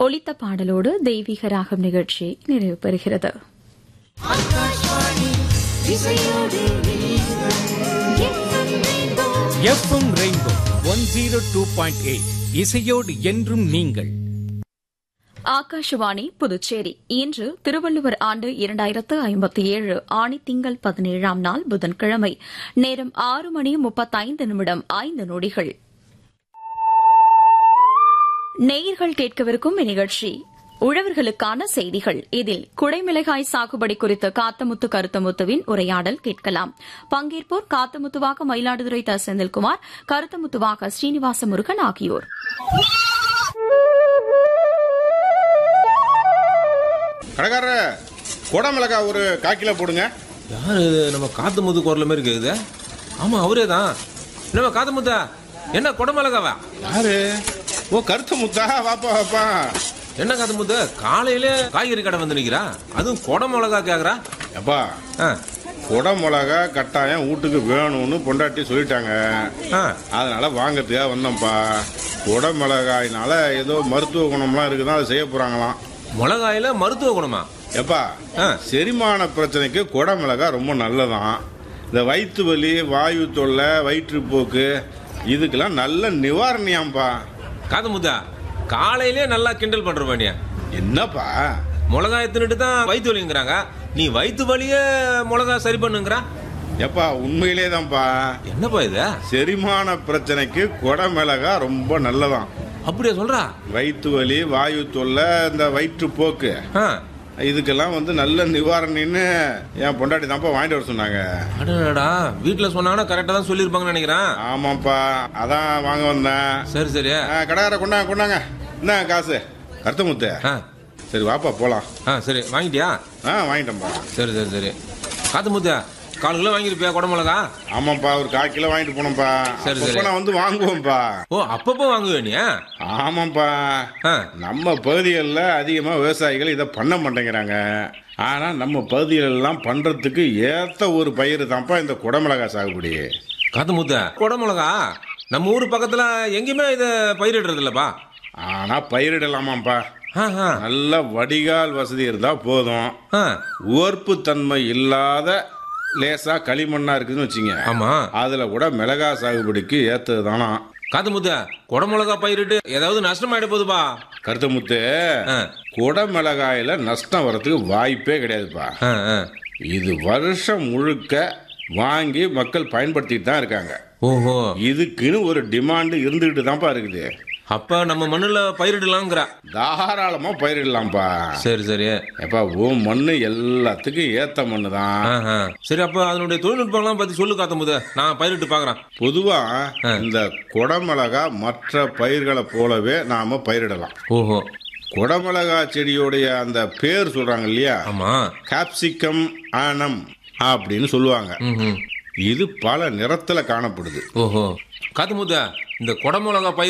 ஒலித்த பாடலோடு தெய்வீக ராகம் நிகழ்ச்சி நிறைவு பெறுகிறது FM rainbow one zero two point eight இசையோடு என்றும் நீங்கள் ஆகாஷவாணி புதுச்சேரி இன்று திருவள்ளுவர் ஆண்டு இரண்டாயிரத்து ஐம்பத்தி ஏழு ஆணி திங்கள் பதினேழாம் நாள் புதன்கிழமை நேரம் ஆறு மணி முப்பத்தைந்து நிமிடம் ஐந்து நொடிகள் நேயர்கள் கேட்கவிருக்கும் இந்நிகழ்ச்சி உழவர்களுக்கான செய்திகள் இதில் குடைமிளகாய் சாகுபடி குறித்து காத்தமுத்து கருத்தமுத்துவின் உரையாடல் கேட்கலாம் பங்கேற்போர் காத்தமுத்துவாக மயிலாடுதுறை த செந்தில்குமார் கருத்தமுத்துவாக ஸ்ரீனிவாச முருகன் ஆகியோர் கடைக்காரர் குடமிளகா ஒரு கால் கிலோ போடுங்க யாரு இது? நம்ம காத்து முத்து குரல் மாதிரி கேக்குது ஆமா அவரே தான் நம்ம காத்து முத்தா என்ன குடமிளகாவா யாரு ஓ கருத்த முத்தா வாப்பா வாப்பா என்ன காத்து முத்து காலையில காய்கறி கடை வந்து நிக்கிறா அதுவும் குடமிளகா கேக்குறா எப்பா ஆ, குடமிளகா கட்டாயம் வீட்டுக்கு வேணும்னு பொண்டாட்டி சொல்லிட்டாங்க ஆ. அதனால வாங்கறதுக்காக வந்தோம்ப்பா குடமிளகாயினால ஏதோ மருத்துவ குணம்லாம் இருக்குதான் அதை செய்ய போறாங்களாம் மிளகாயில மருத்துவ குணமா எப்பா ஆ. செரிமான பிரச்சனைக்கு குடமிளகா ரொம்ப நல்லதான் இந்த வயிற்று வலி வாயு தொல்லை வயிற்றுப்போக்கு இதுக்கெல்லாம் நல்ல நிவாரணியாம்பா காத்து முத்தா காலையிலே நல்லா கிண்டல் பண்ற பண்ணியா என்னப்பா மிளகாய் தின்னுட்டு தான் வயிற்று வலிங்கிறாங்க நீ வயிற்று வலிய மிளகா சரி பண்ணுங்கிறா எப்பா உண்மையிலே தான்ப்பா என்னப்பா இது செரிமான பிரச்சனைக்கு குடமிளகா ரொம்ப நல்லதாம் அப்படியா சொல்றா வயிற்று வலி வாயு தொல்லை இந்த வயிற்றுப்போக்கு ஆ, இதுக்கெல்லாம் வந்து நல்ல நிவாரணின்னு என் பொண்டாட்டி தான்ப்பா வாங்கிட்டு வர சொன்னாங்க அடடா வீட்டுல சொன்னாங்கன்னா கரெக்டா தான் சொல்லியிருப்பாங்கன்னு நினைக்கிறேன் ஆமாப்பா அதான் வாங்க வந்தேன் சரி சரி ஆ, கடைக்கார கொண்டாங்க கொண்டாங்க என்ன காசு கருத்தமுத்து ஆ சரி வாப்பா போலாம் ஆ சரி வாங்கிட்டியா ஆ வாங்கிட்டேன்ப்பா சரி சரி சரி காத்து முத்தா கால் கிலோ வாங்கிருப்பியா குடமிளகா ஆமாப்பா ஒரு கால் கிலோ வாங்கிட்டு போனோம்ப்பா சரி, அப்பப்போ சரி. நான் வந்து வாங்குவோம்ப்பா ஓ அப்பப்போ வாங்குவே நீ ஆமாப்பா ஆ. நம்ம பகுதிகளில் அதிகமாக விவசாயிகள் இதை பண்ண மாட்டேங்கிறாங்க ஆனால் நம்ம பகுதிகளெல்லாம் பண்ணுறதுக்கு ஏற்ற ஒரு பயிர் தான்ப்பா இந்த குடமிளகாய் சாகுபடி காத்து முத்தா குடமிளகா நம்ம ஊர் பக்கத்துல எங்கேயுமே இதை பயிரிடுறது இல்லப்பா ஆனால் பயிரிடலாமாப்பா ஆ ஆ நல்ல வடிகால் வசதி இருந்தால் போதும் ஆ உவர்ப்பு தன்மை இல்லாத லேசா களிமண்ணா இருக்குதுன்னு வச்சுங்க ஆமா அதுல கூட மிளகா சாகுபடிக்கு ஏத்தது தானா காத்து முத்தா குடமிளகா பயிரிட்டு ஏதாவது நஷ்டமாயிட போகுதுப்பா கருத்தமுத்து ஆ. குடமிளகாயில நஷ்டம் வர்றதுக்கு வாய்ப்பே கிடையாதுப்பா ஆ ஆ இது வருஷம் முழுக்க வாங்கி மக்கள் பயன்படுத்திட்டு தான் இருக்காங்க ஓஹோ இதுக்குன்னு ஒரு டிமாண்ட் இருந்துகிட்டு தான்ப்பா இருக்குது அப்ப நம்ம மண்ணுல பயிரிடலாங்கிற தாராளமா பயிரிடலாம்ப்பா சரி சரி எப்பா உன் மண்ணு எல்லாத்துக்கும் ஏத்த மண்ணு தான் ஆ ஆ சரி அப்ப அதனுடைய தொழில்நுட்பங்கள்லாம் பத்தி சொல்லு காத்து முத்தா நான் பயிரிட்டு பாக்குறேன் பொதுவா இந்த குடமிளகா மற்ற பயிர்களை போலவே நாம பயிரிடலாம் ஓஹோ குடமிளகா செடியோடைய அந்த பேர் சொல்றாங்க இல்லையா ஆமா கேப்சிகம் ஆனம் அப்படின்னு சொல்லுவாங்க ம் ம் இது பல நிறத்துல காணப்படுது ஓஹோ காத்து முத்தா இந்த குடமிளகா பயிர்